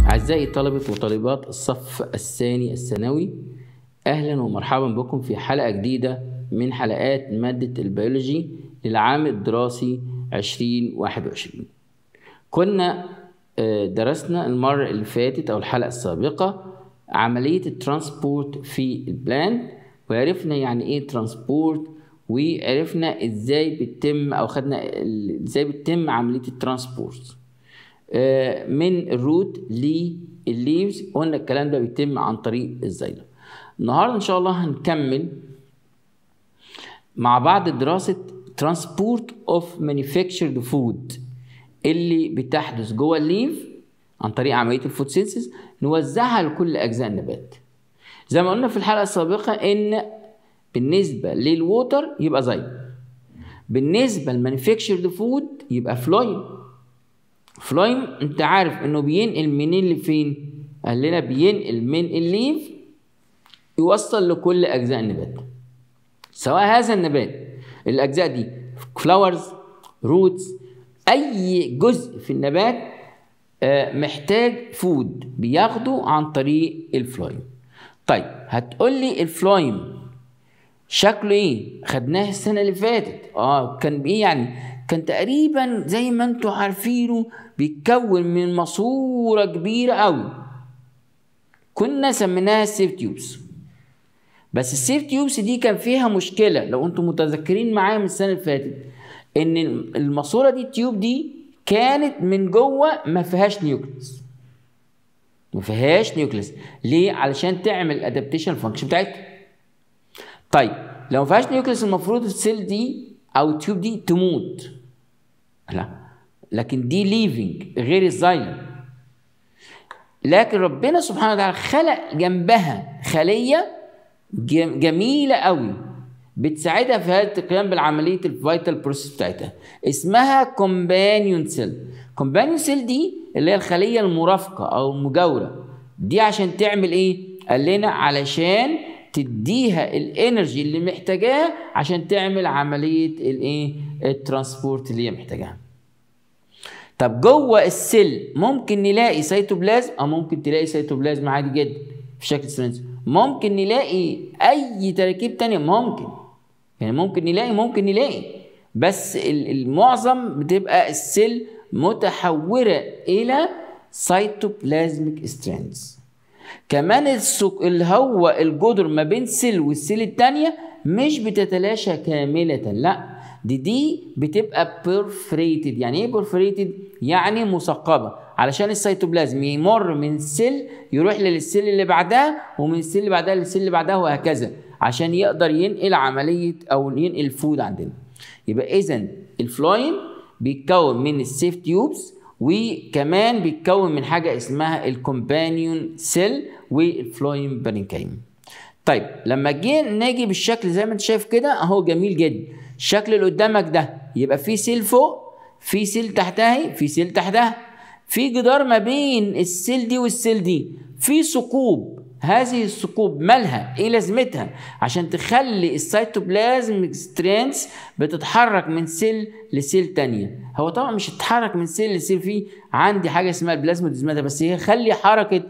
أعزائي طلبة وطالبات الصف الثاني الثانوي أهلا ومرحبا بكم في حلقة جديدة من حلقات مادة البيولوجي للعام الدراسي 2021 كنا آه، درسنا المرة اللي فاتت أو الحلقة السابقة عملية الترانسبورت في البلان وعرفنا يعني إيه ترانسبورت وعرفنا إزاي بتتم أو خدنا ال- إزاي بتتم عملية الترانسبورت آه، من الروت للليفز قلنا الكلام ده بيتم عن طريق الزيلة النهارده ان شاء الله هنكمل مع بعض دراسة ترانسبورت اوف مانيفاكتشرد فود اللي بتحدث جوه الليف عن طريق عملية الفوتوسينثيز نوزعها لكل أجزاء النبات زي ما قلنا في الحلقة السابقة إن بالنسبة للووتر يبقى زي بالنسبة للمانيفاكتشرد فود يبقى فلويم فلايم انت عارف انه بينقل منين لفين قال لنا بينقل من الليف يوصل لكل اجزاء النبات سواء هذا النبات الاجزاء دي فلاورز روتس اي جزء في النبات آه، محتاج فود بياخده عن طريق الفلايم طيب هتقول لي الفلايم شكله ايه خدناه السنه اللي فاتت اه كان بايه يعني كان تقريبا زي ما انتوا عارفينه بيتكون من ماسوره كبيره قوي كنا سميناها السيف تيوبس بس السيف تيوبس دي كان فيها مشكله لو انتم متذكرين معايا من السنه اللي فاتت ان الماسوره دي التيوب دي كانت من جوه ما فيهاش نيوكليس ما فيهاش نيوكليس ليه علشان تعمل ادابتيشن فانكشن بتاعتها طيب لو ما فيهاش نيوكليس المفروض السيل دي او التيوب دي تموت لا لكن دي ليفنج غير الزايلم لكن ربنا سبحانه وتعالى خلق جنبها خليه جم- جميله قوي بتساعدها في هذا القيام بالعمليه الفيتال بروسيس بتاعتها اسمها كومبانيون سيل كومبانيون سيل دي اللي هي الخليه المرافقه او المجاوره دي عشان تعمل ايه قال لنا علشان تديها الانرجي اللي محتاجاها عشان تعمل عمليه الايه الترانسبورت اللي هي محتاجاها طب جوه السيل ممكن نلاقي سيتوبلازم او ممكن تلاقي سيتوبلازم عادي جدا في شكل سلنس ممكن نلاقي اي تركيب تانية ممكن يعني ممكن نلاقي ممكن نلاقي بس ال- المعظم بتبقى السيل متحوره الى سيتوبلازميك ستراندز كمان السك... اللي هو الجدر ما بين سيل والسيل التانية مش بتتلاشى كاملة لا دي دي بتبقى بيرفريتد يعني ايه بيرفريتد يعني مثقبة علشان السيتوبلازم يمر من السيل يروح للسيل اللي بعدها ومن السيل اللي بعدها للسيل اللي بعدها وهكذا عشان يقدر ينقل عملية او ينقل الفود عندنا يبقى اذا الفلويم بيتكون من السيف تيوبس وكمان بيتكون من حاجه اسمها الكومبانيون سيل والفلويم بارينكايم طيب لما جينا نيجي بالشكل زي ما انت شايف كده اهو جميل جدا الشكل اللي قدامك ده يبقى في سيل فوق في سيل تحتها في سيل تحتها في جدار ما بين السيل دي والسيل دي في ثقوب هذه الثقوب مالها ايه لازمتها عشان تخلي السيتوبلازم سترينز بتتحرك من سيل لسيل تانية هو طبعا مش هتتحرك من سيل لسيل في عندي حاجه اسمها البلازموديزماتا بس هي خلي حركه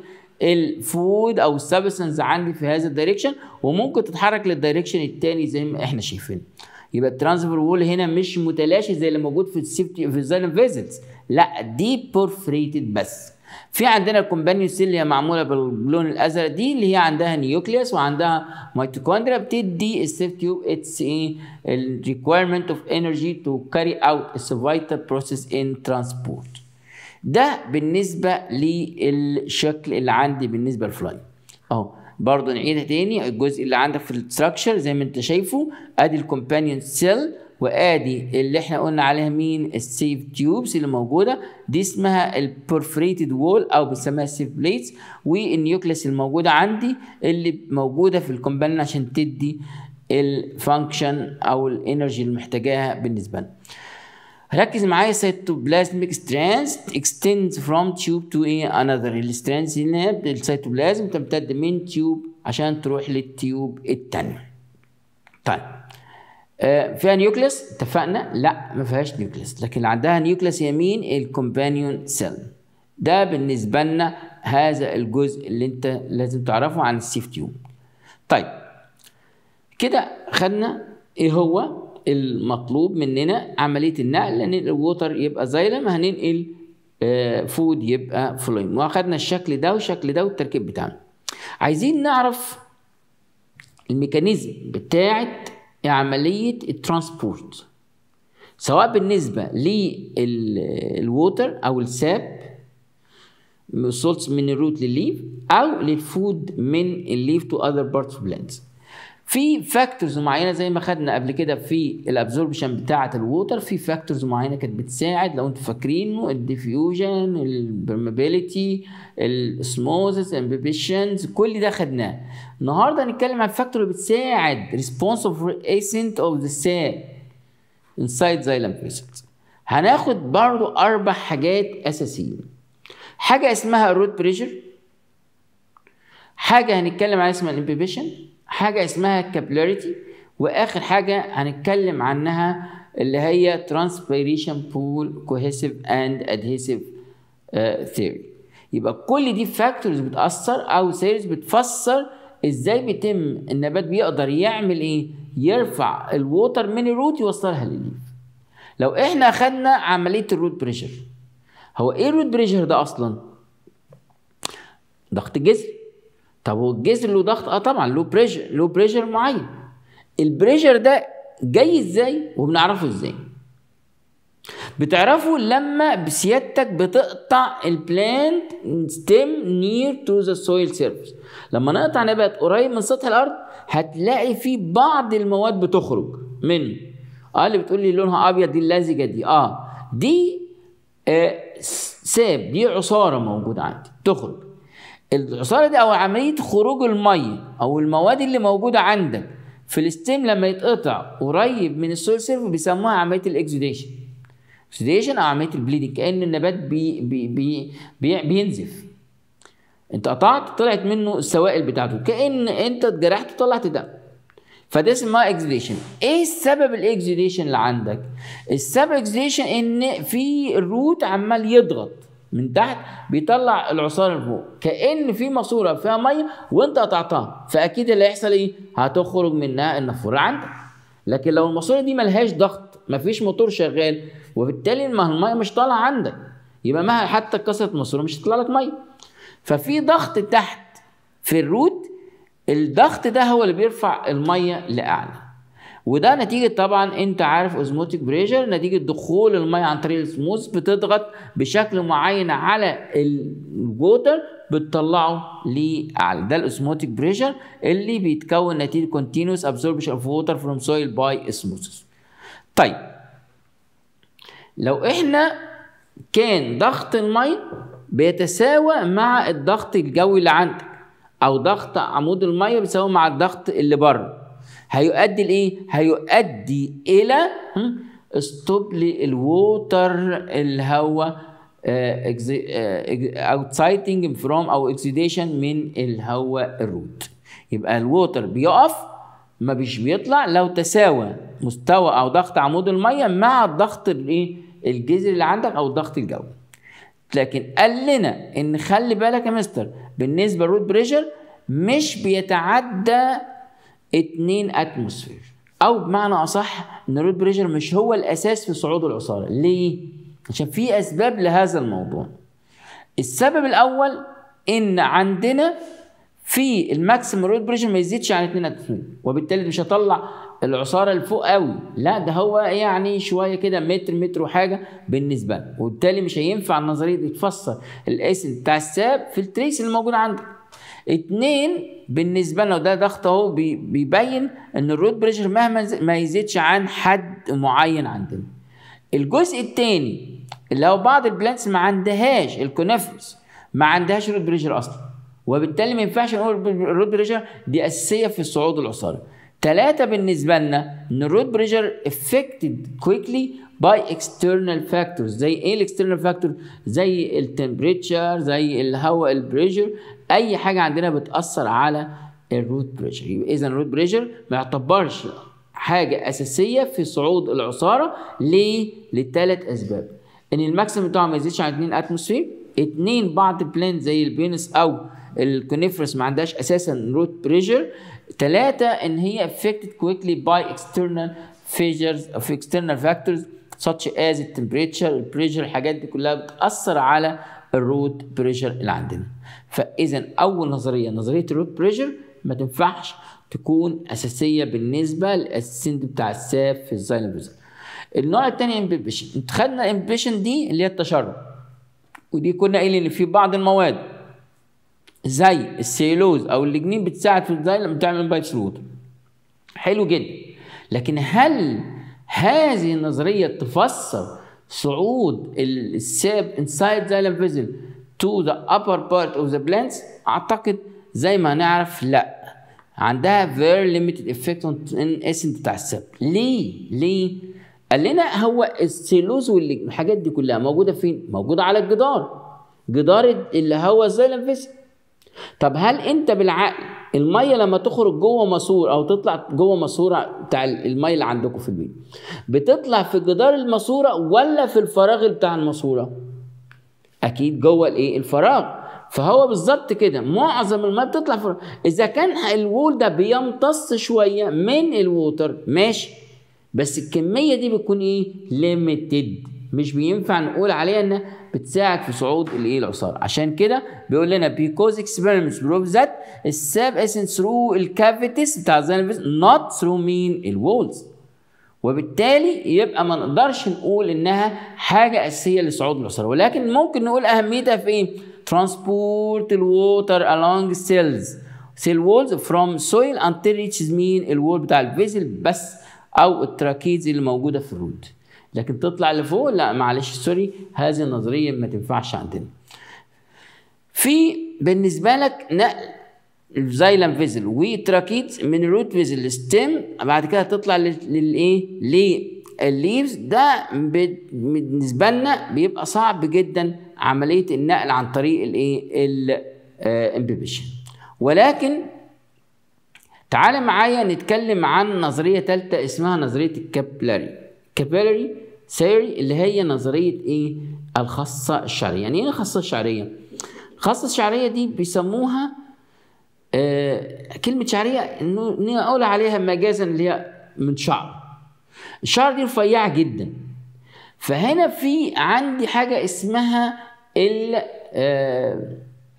الفود او السبستنس عندي في هذا الدايركشن وممكن تتحرك للدايركشن التاني زي ما احنا شايفين يبقى الترانسفير وول هنا مش متلاشي زي اللي موجود في السيفتي في الزايلم فيزلز لا دي بورفريتد بس في عندنا الكومبانيون سيل اللي هي معموله باللون الازرق دي اللي هي عندها نيوكليوس وعندها ميتوكوندريا بتدي السيف تيوب اتس ايه الريكويرمنت اوف انرجي تو كاري اوت اتس فيتال بروسيس ان ترانسبورت ده بالنسبه للشكل اللي عندي بالنسبه للفلاي اهو برضه نعيدها تاني الجزء اللي عندك في الستراكشر زي ما انت شايفه ادي الكومبانيون سيل وادي اللي احنا قلنا عليها مين السيف تيوبس اللي موجوده دي اسمها البرفريتد وول او بنسميها السيف بليتس والنيوكليس الموجوده عندي اللي موجوده في الكومبانيون عشان تدي الفانكشن او الانرجي اللي محتاجاها بالنسبه لنا ركز معايا cytoplasmic strands extends from tube to a another الستراندز هنا السيتوبلازم تمتد من تيوب عشان تروح للتيوب التانية طيب آه فيها نيوكليس اتفقنا لا ما فيهاش نيوكليس لكن اللي عندها نيوكليس يمين الكومبانيون سيل ده بالنسبه لنا هذا الجزء اللي انت لازم تعرفه عن السيف تيوب طيب كده خدنا ايه هو المطلوب مننا عمليه النقل لان الووتر يبقى زايلم هننقل آه، فود يبقى فلويم واخدنا الشكل ده والشكل ده والتركيب بتاعنا عايزين نعرف الميكانيزم بتاعت عمليه الترانسبورت سواء بالنسبه للووتر او الساب سولتس من الروت للليف او للفود من الليف تو اذر بارتس اوف بلانتس في فاكتورز معينه زي ما خدنا قبل كده في الابزوربشن بتاعه الووتر في فاكتورز معينه كانت بتساعد لو انتم فاكرينه الديفيوجن البرمابيليتي الاسموزس امبيبيشنز كل ده خدناه النهارده هنتكلم عن فاكتور بتساعد ريسبونس اوف اسنت اوف ذا سيل انسايد زايلم فيسلز هناخد برضو اربع حاجات اساسيه حاجه اسمها الروت بريشر حاجه هنتكلم عليها اسمها الامبيبيشن حاجه اسمها الكابيلاريتي واخر حاجه هنتكلم عنها اللي هي ترانسبيريشن بول كوهيسيف اند ادهيسيف ثيوري يبقى كل دي فاكتورز بتاثر او سيريز بتفسر ازاي بيتم النبات بيقدر يعمل ايه يرفع الووتر من الروت يوصلها للليف لو احنا اخدنا عمليه الروت بريشر هو ايه الروت بريشر ده اصلا ضغط جذر طب هو الجذر له ضغط اه طبعا له بريشر له بريشر معين البريشر ده جاي ازاي وبنعرفه ازاي بتعرفه لما بسيادتك بتقطع البلانت ستيم نير تو ذا سويل سيرفيس لما نقطع نبات قريب من سطح الارض هتلاقي فيه بعض المواد بتخرج منه اه اللي بتقول لي لونها ابيض دي اللزجه دي اه دي آه ساب دي عصاره موجوده عندي تخرج العصاره دي او عمليه خروج الميه او المواد اللي موجوده عندك في الستيم لما يتقطع قريب من السويل سيرفيس بيسموها عمليه الاكسوديشن اكسوديشن او عمليه البليدنج كان النبات بي بي بي بي بينزف انت قطعت طلعت منه السوائل بتاعته كان انت اتجرحت طلعت دم فده اسمها اكسوديشن ايه السبب الاكسوديشن اللي عندك السبب اكسوديشن ان في الروت عمال يضغط من تحت بيطلع العصاره لفوق كان في ماسوره فيها ميه وانت قطعتها فاكيد اللي هيحصل ايه هتخرج منها النافوره عندك لكن لو الماسوره دي ملهاش ضغط مفيش موتور شغال وبالتالي ما الميه مش طالعه عندك يبقى مهما حتى اتكسرت الماسوره مش هتطلع لك ميه ففي ضغط تحت في الروت الضغط ده هو اللي بيرفع الميه لاعلى وده نتيجة طبعا انت عارف اوزموتيك بريشر نتيجة دخول المية عن طريق السموث بتضغط بشكل معين على الووتر بتطلعه لاعلى ده الاوزموتيك بريشر اللي بيتكون نتيجة continuous absorption of water from soil by osmosis طيب لو احنا كان ضغط المية بيتساوى مع الضغط الجوي اللي عندك او ضغط عمود المية بيساوي مع الضغط اللي بره هيؤدي لايه هيؤدي الى ستوب للووتر اللي هو اوتسايدنج فروم او اكسيديشن من الهواء الروت يبقى الووتر بيقف ما بيش بيطلع لو تساوى مستوى او ضغط عمود الميه مع الضغط الايه الجذري اللي عندك او الضغط الجوي لكن قال لنا ان خلي بالك يا مستر بالنسبه للروت بريشر مش بيتعدى 2 اتموسفير او بمعنى اصح ان الروت بريشر مش هو الاساس في صعود العصاره ليه عشان في اسباب لهذا الموضوع السبب الاول ان عندنا في الماكسيمم روت بريشر ما يزيدش عن 2 اتموسفير وبالتالي مش هطلع العصاره لفوق قوي لا ده هو يعني شويه كده متر متر وحاجه بالنسبه له وبالتالي مش هينفع النظريه دي تفسر الاسم بتاع الساب في التريس اللي موجود عندك اتنين بالنسبه لنا وده ضغط اهو بيبين ان الروت بريشر مهما ما يزيدش عن حد معين عندنا الجزء الثاني اللي هو بعض البلانتس ما عندهاش الكونفرس ما عندهاش روت بريشر اصلا وبالتالي ما ينفعش نقول الروت بريشر دي اساسيه في الصعود العصاري ثلاثة بالنسبة لنا ان الروت بريشر affected quickly by external factors زي ايه الاكسترنال فاكتور زي التمبريتشر زي الهواء البريشر اي حاجة عندنا بتأثر على الروت بريشر يبقى اذا الروت بريشر ما يعتبرش حاجة أساسية في صعود العصارة ليه؟ لثلاث أسباب إن الماكسيمم بتاعه ما يزيدش عن 2 أتموسفير اتنين بعض البلانت زي البينس او الكونيفرس ما عندهاش اساسا روت بريشر ثلاثة ان هي affected quickly by external fissures of external factors such as the temperature البريشر الحاجات دي كلها بتأثر على الروت بريشر اللي عندنا فاذا اول نظرية نظرية الروت بريشر ما تنفعش تكون اساسية بالنسبة للاسنت بتاع الساف في الزايلم فيزل النوع الثاني امبيبيشن خدنا امبيبيشن دي اللي هي التشرب ودي كنا قايلين ان في بعض المواد زي السيلوز او الليجنين بتساعد في الزايلم بتعمل بايت فلويد حلو جدا لكن هل هذه النظريه تفسر صعود الساب انسايد زايلم فيزل تو ذا upper part of the plants اعتقد زي ما نعرف لا عندها very limited effect on essence بتاع الساب ليه ليه قال لنا هو السيلوز والحاجات دي كلها موجوده فين موجوده على الجدار جدار اللي هو الزايلم فيزل طب هل انت بالعقل الميه لما تخرج جوه ماسوره او تطلع جوه ماسوره بتاع الميه اللي عندكم في البيت بتطلع في جدار الماسوره ولا في الفراغ بتاع الماسوره اكيد جوه الايه الفراغ فهو بالظبط كده معظم الميه بتطلع في اذا كان الوول ده بيمتص شويه من الووتر ماشي بس الكميه دي بتكون ايه ليميتد مش بينفع نقول عليها انها بتساعد في صعود الايه العصاره عشان كده بيقول لنا because experiments prove that الساب essence through الكافيتيز بتاع الزينفيس not through مين الوولز وبالتالي يبقى ما نقدرش نقول انها حاجه اساسيه لصعود العصاره ولكن ممكن نقول اهميتها في ايه transport الووتر along cells cell walls from soil until reaches مين الوول بتاع الفيزل بس او التراكيز اللي موجوده في الروت لكن تطلع لفوق لا معلش سوري هذه النظريه ما تنفعش عندنا في بالنسبه لك نقل الزايلم فيزل وتراكيت من الروت فيزل للستيم بعد كده تطلع للايه للليفز ده بالنسبه لنا بيبقى صعب جدا عمليه النقل عن طريق الايه الامبيبيشن ولكن تعال معايا نتكلم عن نظريه ثالثه اسمها نظريه الكابلاري كابيلاري ثيوري اللي هي نظريه ايه الخاصه الشعريه يعني ايه الخاصه الشعريه الخاصه الشعريه دي بيسموها آه كلمه شعريه انه اقول عليها مجازا اللي هي من شعر الشعر دي رفيعه جدا فهنا في عندي حاجه اسمها ال آه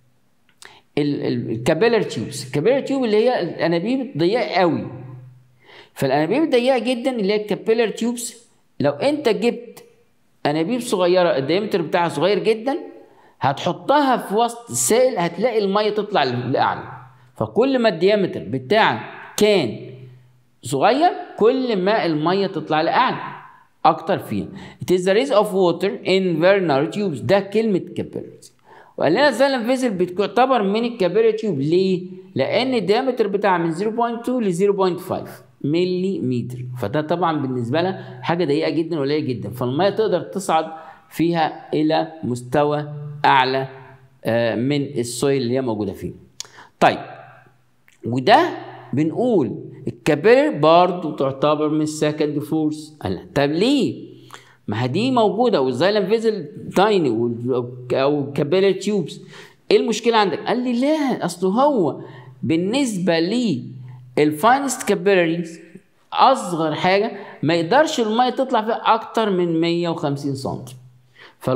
الكابيلر تيوبس الكابيلر تيوب اللي هي الانابيب الضيقه قوي فالانابيب الضيقه جدا اللي هي الكابيلر تيوبس لو انت جبت انابيب صغيره الديامتر بتاعها صغير جدا هتحطها في وسط السائل هتلاقي الميه تطلع لاعلى فكل ما الديامتر بتاعك كان صغير كل ما الميه تطلع لاعلى اكتر فيها it is the raise of water in very narrow tubes ده كلمه capillary وقال لنا الزلم فيزل بتعتبر من الكابيلاري تيوب ليه؟ لان الديامتر بتاعها من 0.2 ل 0.5 ملي متر فده طبعا بالنسبه لها حاجه ضيقه جدا وقليله جدا فالميه تقدر تصعد فيها الى مستوى اعلى من السويل اللي هي موجوده فيه. طيب وده بنقول الكابيلر برضه تعتبر من السكند فورس طب ليه؟ ما دي موجوده والزايلم فيزل تايني او كابيلر تيوبس ايه المشكله عندك؟ قال لي لا اصل هو بالنسبه لي الفاينست كابيلاريز اصغر حاجه ما يقدرش الميه تطلع فيها اكتر من 150 سم فال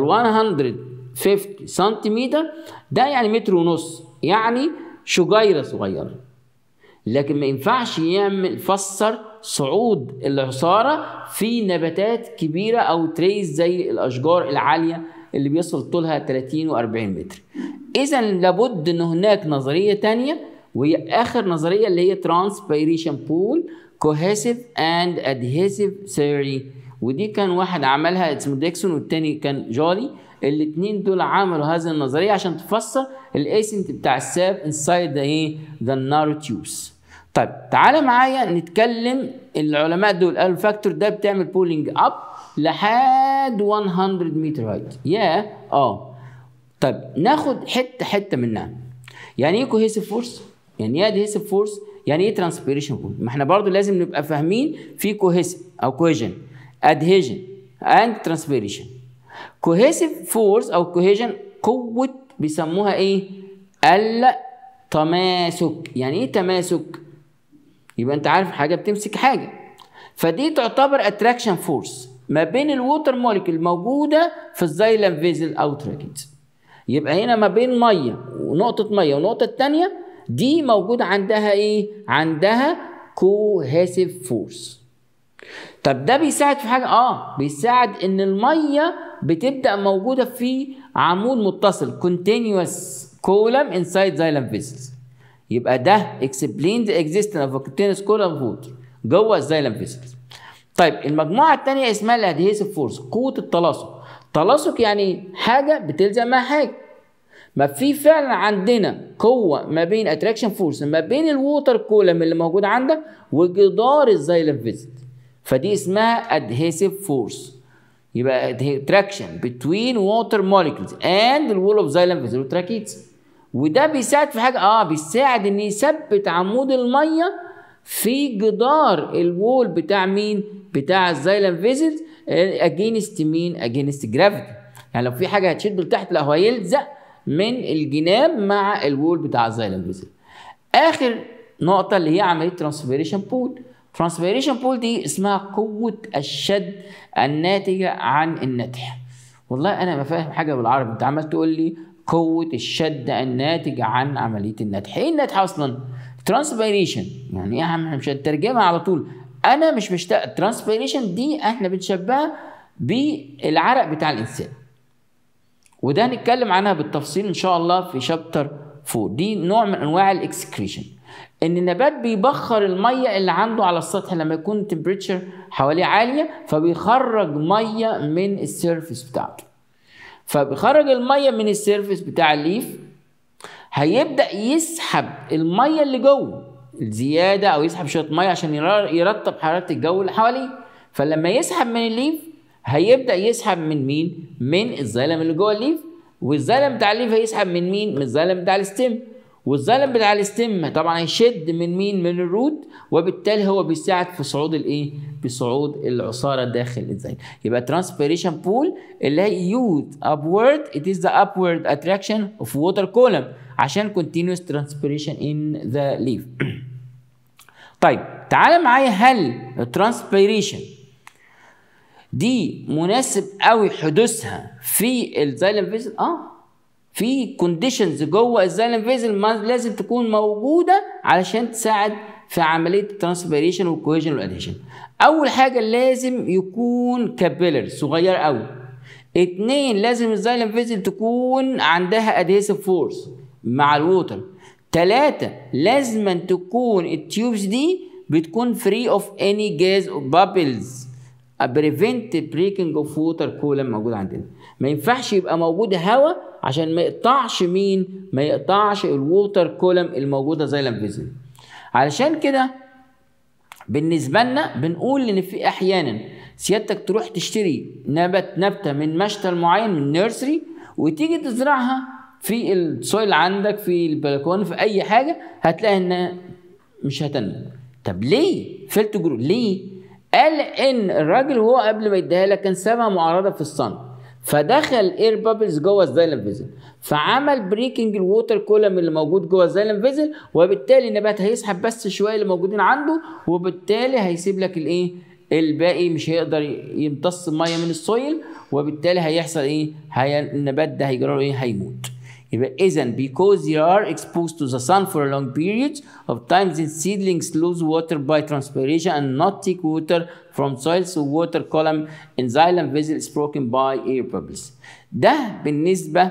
150 سنتيمتر ده يعني متر ونص يعني شجيره صغيره لكن ما ينفعش يعمل فسر صعود العصاره في نباتات كبيره او تريز زي الاشجار العاليه اللي بيصل طولها 30 و40 متر اذا لابد ان هناك نظريه تانية وهي اخر نظريه اللي هي ترانسبيريشن بول كوهيسيف اند ادهيسيف ثيوري ودي كان واحد عملها اسمه ديكسون والتاني كان جولي الاثنين دول عملوا هذه النظريه عشان تفسر الايسنت بتاع الساب انسايد ذا ايه ذا نارو تيوبس طيب تعالى معايا نتكلم العلماء دول قالوا الفاكتور ده بتعمل بولينج اب لحد 100 متر هايت يا اه طيب ناخد حته حته منها يعني ايه كوهيسيف فورس يعني ايه ادهيسيف فورس يعني ايه ترانسبيريشن فورس ما احنا برضو لازم نبقى فاهمين في كوهيسيف او كوهيجن ادهيجن اند ترانسبيريشن كوهيسيف فورس او كوهيجن قوه بيسموها ايه التماسك يعني ايه تماسك يبقى انت عارف حاجه بتمسك حاجه فدي تعتبر اتراكشن فورس ما بين الووتر موليكول الموجوده في الزايلم فيزل او تراكيت يبقى هنا ما بين ميه ونقطه ميه والنقطه الثانيه دي موجوده عندها ايه عندها كوهيسيف فورس طب ده بيساعد في حاجه اه بيساعد ان الميه بتبدا موجوده في عمود متصل continuous column inside xylem vessels يبقى ده explain the existence of a continuous column of water جوه الزايلم فيسلز طيب المجموعه الثانيه اسمها الادهيسيف فورس قوه التلاصق تلاصق يعني حاجه بتلزم مع حاجه ما في فعلا عندنا قوه ما بين اتراكشن فورس ما بين الووتر كولم اللي موجود عندك وجدار الزايلم فيزل فدي اسمها adhesive force يبقى traction between water molecules and the wall of xylem vessel tracheids وده بيساعد في حاجه اه بيساعد ان يثبت عمود الميه في جدار الوول بتاع مين بتاع الزايلم فيزلز اجينست مين اجينست جرافيتي يعني لو في حاجه هتشد لتحت لا هو هيلزق من الجناب مع الوول بتاع الزايلم فيزل اخر نقطه اللي هي عمليه ترانسفيريشن بول ترانسفيريشن بول دي اسمها قوه الشد الناتجه عن النتح والله انا ما فاهم حاجه بالعربي انت عمال تقول لي قوه الشد الناتج عن عمليه النتح ايه النتح اصلا ترانسبيريشن يعني ايه يا عم احنا مش هنترجمها على طول انا مش مشتاق الترانسبيريشن دي احنا بنشبهها بالعرق بتاع الانسان وده هنتكلم عنها بالتفصيل ان شاء الله في شابتر 4 دي نوع من انواع الاكسكريشن ان النبات بيبخر الميه اللي عنده على السطح لما يكون التمبريتشر حواليه عاليه فبيخرج ميه من السيرفيس بتاعته فبيخرج الميه من السيرفيس بتاع الليف هيبدا يسحب الميه اللي جوه الزياده او يسحب شويه ميه عشان يرطب حراره الجو اللي حواليه فلما يسحب من الليف هيبدا يسحب من مين من الزلم اللي جوه الليف والزلم بتاع الليف هيسحب من مين من الزلم بتاع الستيم والزلم بتاع الستيم طبعا هيشد من مين من الروت وبالتالي هو بيساعد في صعود الايه بصعود العصاره داخل الزين يبقى ترانسبيريشن بول اللي هي يود upward it is the upward attraction of water column عشان continuous transpiration in the leaf طيب تعال معايا هل الترانسبيريشن دي مناسب قوي حدوثها في الزايلم فيزل اه في كونديشنز جوه الزايلم فيزل لازم تكون موجوده علشان تساعد في عمليه الترانسبيريشن والكوهيجن والادهيشن اول حاجه لازم يكون كابيلر صغير قوي اتنين لازم الزايلم فيزل تكون عندها ادهيسيف فورس مع الووتر تلاتة لازم تكون التيوبس دي بتكون فري اوف اني جاز بابلز بريفنت بريكنج اوف ووتر كولم موجود عندنا ما ينفعش يبقى موجود هواء عشان ما يقطعش مين ما يقطعش الووتر كولم الموجوده زي الانفيزل علشان كده بالنسبه لنا بنقول ان في احيانا سيادتك تروح تشتري نبات نبته من مشتل معين من نيرسري وتيجي تزرعها في السويل عندك في البلكونه في اي حاجه هتلاقي انها مش هتنمو طب ليه فيلت جرو ليه قال ان الراجل وهو قبل ما يديها لك كان سابها معرضه في الصن فدخل اير بابلز جوه الزايلم فيزل فعمل بريكنج الووتر كولم اللي موجود جوه الزايلم فيزل وبالتالي النبات هيسحب بس شويه اللي موجودين عنده وبالتالي هيسيب لك الايه الباقي مش هيقدر يمتص الميه من السويل وبالتالي هيحصل ايه هي النبات ده هيجرى له ايه هيموت يبقى اذا because they are exposed to the sun for a long period of time then seedlings lose water by transpiration and not take water from soil so water column in xylem vessel is broken by air bubbles ده بالنسبة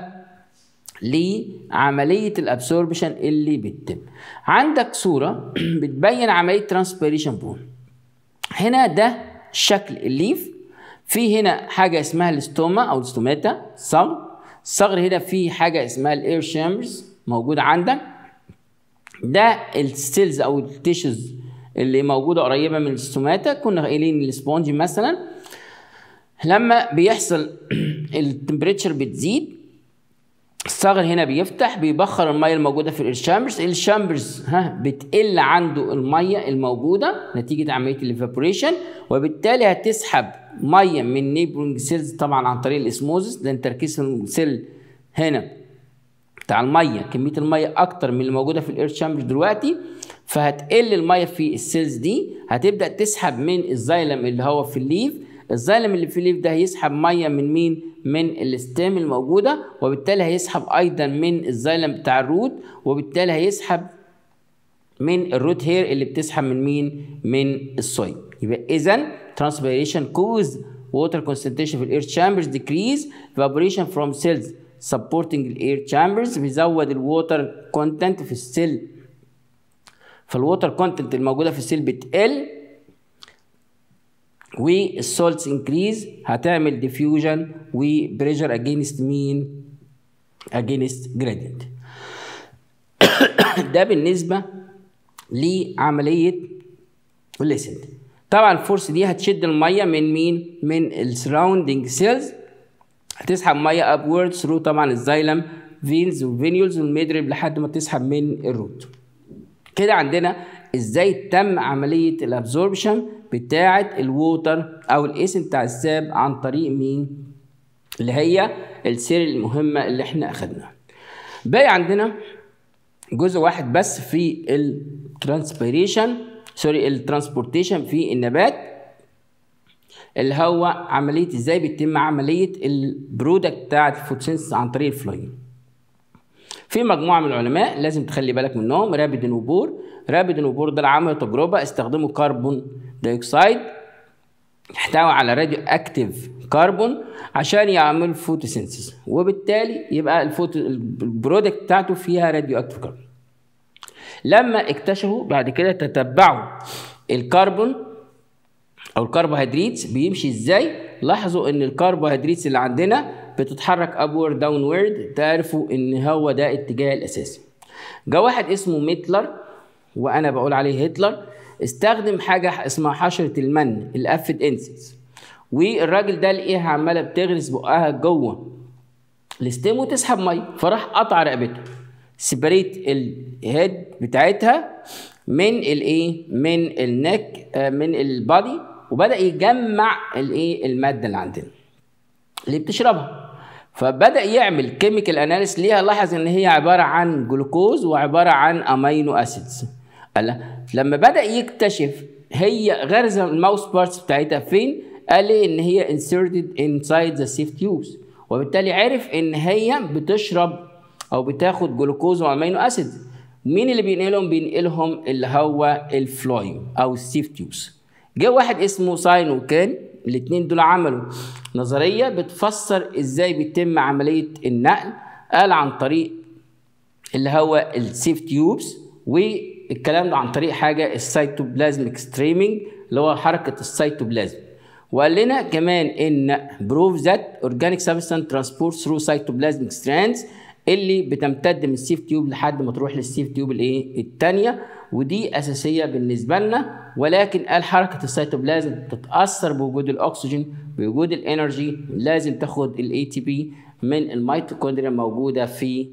لعملية الابسوربشن اللي بتتم عندك صورة بتبين عملية ترانسبيريشن بون هنا ده شكل الليف في هنا حاجة اسمها الاستوما او الاستوماتا صغر الصغر هنا في حاجه اسمها الاير شامبرز موجوده عندك ده الستيلز او التيشوز اللي موجوده قريبه من الستوماتا كنا قايلين السبونج مثلا لما بيحصل التمبريتشر بتزيد الصغر هنا بيفتح بيبخر الميه الموجوده في الشامبرز الشامبرز ها بتقل عنده الميه الموجوده نتيجه عمليه الايفابوريشن وبالتالي هتسحب ميه من نيبرنج سيلز طبعا عن طريق الاسموزس لان تركيز السيل هنا بتاع الميه كميه الميه اكتر من اللي موجوده في الاير تشامبر دلوقتي فهتقل الميه في السيلز دي هتبدا تسحب من الزايلم اللي هو في الليف الزايلم اللي في الليف ده هيسحب ميه من مين من الستام الموجوده وبالتالي هيسحب ايضا من الزايلم بتاع الروت وبالتالي هيسحب من الروت هير اللي بتسحب من مين من السويل يبقى اذا transpiration cause water concentration في الاير chambers decrease evaporation from cells supporting الاير chambers بيزود الووتر كونتنت في السيل فالووتر كونتنت الموجوده في السيل بتقل والسولتس انكريز هتعمل ديفيوجن وبريشر اجينست مين اجينست جريدينت ده بالنسبه لعمليه الليسند طبعا الفورس دي هتشد الميه من مين من السراوندنج سيلز هتسحب ميه ابورد ثرو طبعا الزايلم فينز وفينيولز والميدريب لحد ما تسحب من الروت كده عندنا ازاي تم عمليه الابزوربشن بتاعه الووتر او الاسم بتاع الساب عن طريق مين اللي هي السير المهمه اللي احنا اخدناها باقي عندنا جزء واحد بس في الترانسبيريشن سوري الترانسبورتيشن في النبات اللي هو عمليه ازاي بيتم عمليه البرودكت بتاعه الفوتوسينثيسيس عن طريق الفلويم في مجموعه من العلماء لازم تخلي بالك منهم رابد وبور رابد وبور ده عملوا تجربه استخدموا كربون دايوكسيد يحتوي على راديو اكتيف كربون عشان يعمل فوتوسينثيسيس وبالتالي يبقى الفوتو البرودكت بتاعته فيها راديو اكتيف كربون لما اكتشفوا بعد كده تتبعوا الكربون او الكربوهيدرات بيمشي ازاي لاحظوا ان الكربوهيدرات اللي عندنا بتتحرك ابورد داون وورد تعرفوا ان هو ده الاتجاه الاساسي جه واحد اسمه ميتلر وانا بقول عليه هتلر استخدم حاجه اسمها حشره المن الافد انسكس والراجل ده لقيها عماله بتغرس بقها جوه الستيم وتسحب ميه فراح قطع رقبته سيبريت الهيد بتاعتها من الايه من النك من البادي وبدا يجمع الايه الماده اللي عندنا اللي بتشربها فبدا يعمل كيميكال اناليس ليها لاحظ ان هي عباره عن جلوكوز وعباره عن امينو اسيدز قال لما بدا يكتشف هي غرزه الماوس بارتس بتاعتها فين قال لي ان هي inserted inside the safe tubes وبالتالي عرف ان هي بتشرب او بتاخد جلوكوز وامينو اسيد مين اللي بينقلهم بينقلهم اللي هو الفلويم او السيف تيوبس جه واحد اسمه ساين وكان الاثنين دول عملوا نظريه بتفسر ازاي بيتم عمليه النقل قال عن طريق اللي هو السيف تيوبس والكلام ده عن طريق حاجه السيتوبلازميك ستريمينج اللي هو حركه السيتوبلازم وقال لنا كمان ان بروف ذات اورجانيك سبستانس ترانسبورت ثرو سيتوبلازميك ستراندز اللي بتمتد من السيف تيوب لحد ما تروح للسيف تيوب الايه الثانيه ودي اساسيه بالنسبه لنا ولكن قال حركه السيتوبلازم تتاثر بوجود الاكسجين بوجود الانرجي لازم تاخد الاي تي بي من الميتوكوندريا الموجوده في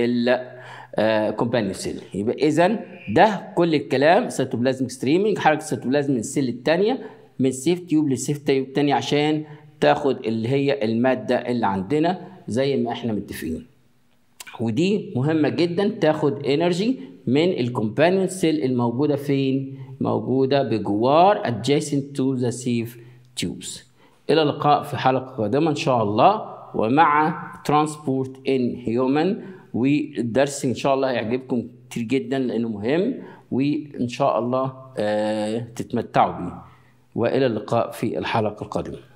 الكومبانيون سيل يبقى اذا ده كل الكلام سيتوبلازميك ستريمينج حركه السيتوبلازم من السيل الثانيه من السيف تيوب للسيف تيوب الثانيه عشان تاخد اللي هي الماده اللي عندنا زي ما احنا متفقين ودي مهمه جدا تاخد انرجي من الكومبانيون سيل الموجوده فين موجوده بجوار adjacent to the sieve tubes الى اللقاء في حلقه قادمه ان شاء الله ومع transport in human والدرس ان شاء الله هيعجبكم كتير جدا لانه مهم وان شاء الله آه تتمتعوا بيه والى اللقاء في الحلقه القادمه